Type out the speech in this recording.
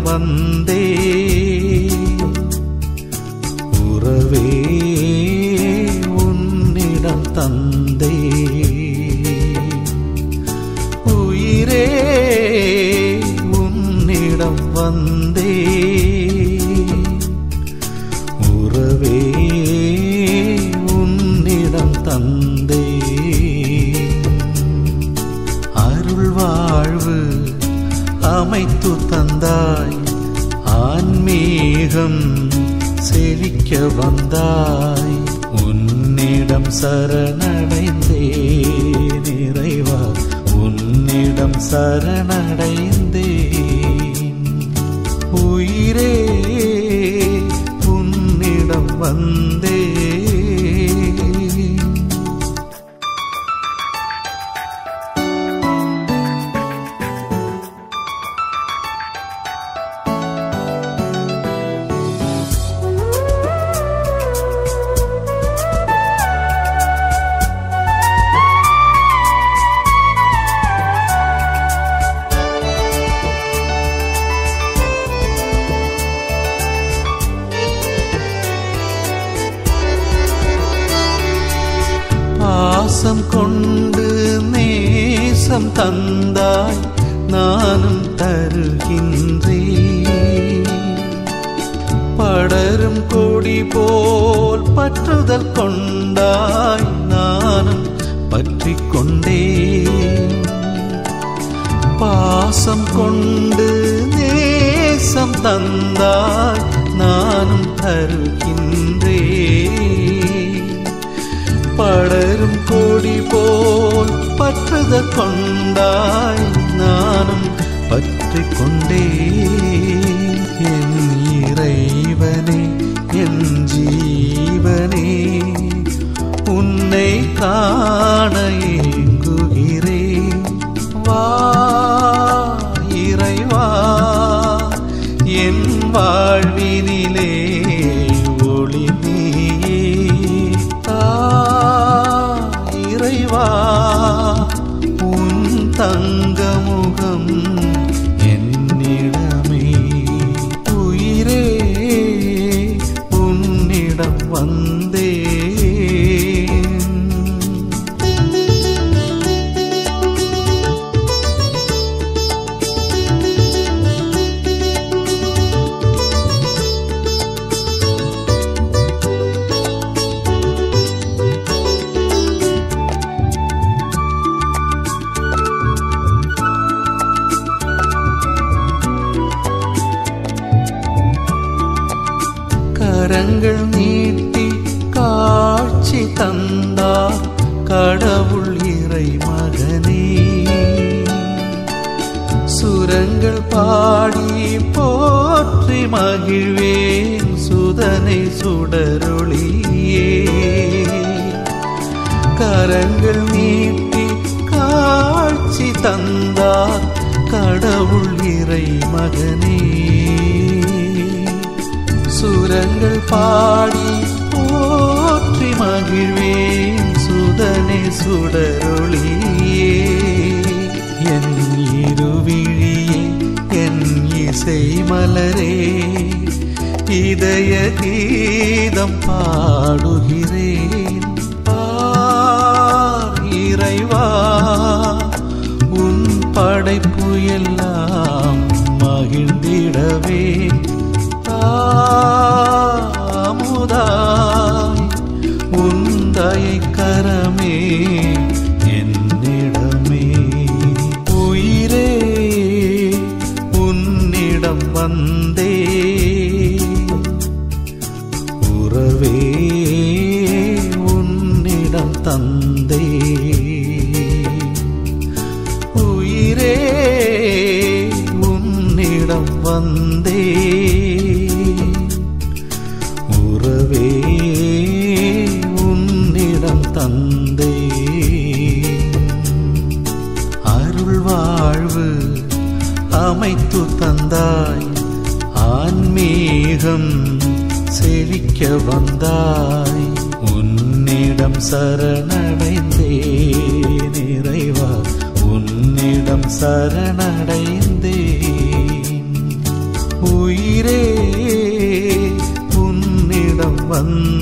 வந்தே உறவே உன்னிடம் தந்தே உயிரே உன்னிடம் வந்தே உறவே உன்னிடம் தந்தே அருள் வாழ்வு அமைத்து தந்தாய் ஆன்மீகம் செழிக்க வந்தாய் உன்னிடம் சரணடைந்தே நிறைவா உன்னிடம் சரணடைந்தேன் உயிரே உன்னிடம் வந்தே பாசம் கொண்டு நேசம் தந்தாய் நானும் தருகின்றேன் படரும் கொடி போல் பற்றுதல் கொண்டாய் நானும் பற்றி கொண்டேன் பாசம் கொண்டு நேசம் தந்தாய் நானும் தருகின்றேன் படரும் கொடி போல் பற்றுத கொண்டாய் நானும் பற்றி கொண்டே என் இறைவனே என் ஜீவனே உன்னை காண ஏங்குகிறேன் வா இறைவா என் வாழ்வினிலே ஒளி நீயே தா இறைவா உன் தங்கமுகம் என்னிடமே உயிரே உன்னிடம் வந்தேன் கரங்கள் நீட்டி காட்சி தந்தார் கடவுள் இறை மகனே சுரங்கள் பாடி போற்றி மகிழ்வேன் சுதனை சுடரொளியே கரங்கள் நீட்டி காட்சி தந்தார் கடவுள் இறை மகனே சுரங்கள் பாடி போற்றி மகிழ்வேன் சுதனை சுடரொளியே என் இருவிழியே என் இசை மலரே இதய கீதம் பாடுகிறேன் பார் இறைவா உன் படைப்பு எல்லாம் மகிழ்ந்திடவே தாமுதாய் உந்தை கரமே என்னிடமே உயிரே உன்னிடம் வந்தே உறவே உன்னிடம் தந்தே உயிரே உன்னிடம் வந்தே உறவே உன்னிடம் தந்தே அருள் வாழ்வு அமைத்து தந்தாய் ஆன்மீகம் செழிக்க வந்தாய் உன்னிடம் சரணடைந்தே நிறைவா உன்னிடம் சரணடைந்தேன் வந்த